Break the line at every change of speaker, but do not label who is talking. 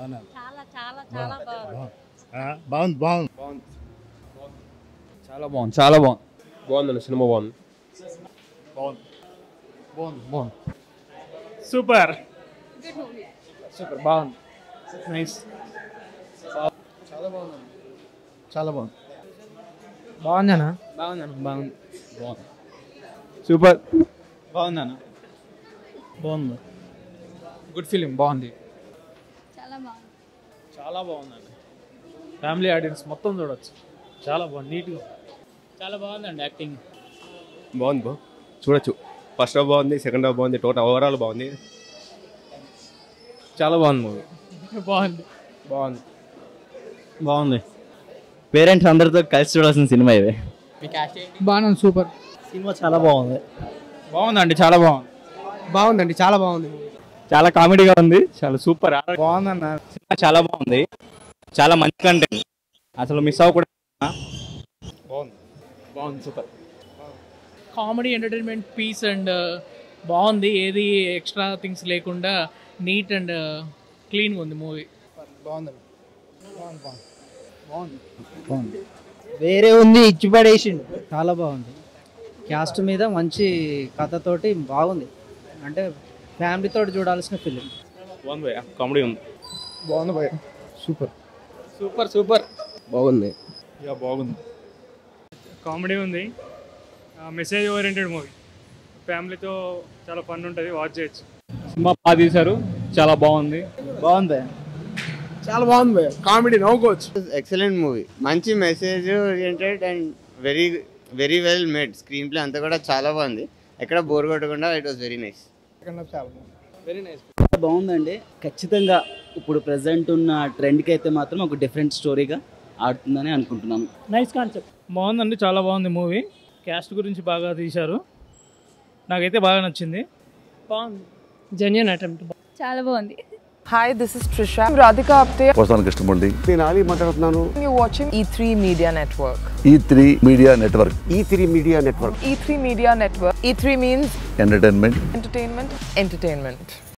చాలా చాలా చాలా బాగుంది
బాగుంది బాగుంది
చాలా బాగుంది చాలా బాగుంది
బాగుందండి సినిమా బాగుంది
బాగుంది బాగుంది
సూపర్
సూపర్ బాగుంది
నైస్
చాలా బాగుంది
బాగుందనా
బాగుందన్న బాగుంది
బాగుంది
సూపర్ బాగుందన్న బాగుంది
గుడ్ ఫిలిం బాగుంది
చాలా బాగుంది
చాలా బాగుందండి ఫ్యామిలీ ఆడియన్స్ మొత్తం చూడొచ్చు చాలా బాగుంది నీట్గా చాలా బాగుందండి యాక్టింగ్
బాగుంది బా చూడొచ్చు ఫస్ట్ హాఫ్ బాగుంది సెకండ్ హాఫ్ బాగుంది టోటల్ ఓవరాల్ బాగుంది చాలా బాగుంది మూవీ
బాగుంది
బాగుంది
బాగుంది పేరెంట్స్ అందరితో కలిసి చూడాల్సిన సినిమా ఇది
బాగుంది సూపర్
సినిమా చాలా బాగుంది
బాగుందండి చాలా బాగుంది
బాగుందండి చాలా బాగుంది
చాలా కామెడీగా ఉంది చాలా సూపర్
బాగుందన్న
సినిమా చాలా బాగుంది చాలా మంచి కంటెంట్ అసలు మిస్ అవ్వకూడదు
బాగుంది super
comedy entertainment piece and బాగుంది ఏది ఎక్స్ట్రా థింగ్స్ లేకుండా నీట్ అండ్ క్లీన్గా ఉంది మూవీ
బాగుందండి
వేరే ఉంది ఇచ్చి పడేసిండు చాలా బాగుంది క్యాస్ట్ మీద మంచి కథతోటి బాగుంది అంటే ఫ్యామిలీతో చూడాల్సిన ఫిలిం
బాగుంది భయ్య కామెడీ ఉంది
బాగుంది భయ సూపర్
సూపర్ సూపర్
బాగుంది
యా బాగుంది కామెడీ ఉంది మెసేజ్ ఓరియంటెడ్ మూవీ ఫ్యామిలీతో చాలా ఫన్ ఉంటుంది వాచ్ చేయొచ్చు సినిమా బాగా తీశారు చాలా బాగుంది
బాగుంది
చాలా బాగుంది భయ కామెడీ నవ్వుకోవచ్చు
ఎక్సలెంట్ మూవీ మంచి message oriented and very very well made screenplay అంతా కూడా చాలా బాగుంది ఎక్కడ బోర్ కొట్టకుండా ఇట్ వాస్ వెరీ నైస్
చాలా బాగుంది వెరీ నైస్
బాగుందండి ఖచ్చితంగా ఇప్పుడు ప్రజెంట్ ఉన్న ట్రెండ్కి అయితే మాత్రం ఒక డిఫరెంట్ స్టోరీగా ఆడుతుందని అనుకుంటున్నాను
నైస్ కాన్సెప్ట్ బాగుందండి చాలా బాగుంది మూవీ క్యాస్ట్ గురించి బాగా తీశారు నాకైతే బాగా నచ్చింది బాగుంది జెన్యున్ అటెంప్ట్
చాలా బాగుంది
Hi, this is Trisha. I'm Radhika Apte.
వస్తాను కృష్ణమూర్తి
నేను ఆలీ మాట్లాడుతున్నాను
You're watching E3 Media Network.
E three media network
E three media network
E3 Media Network. E3 means
entertainment
entertainment, entertainment.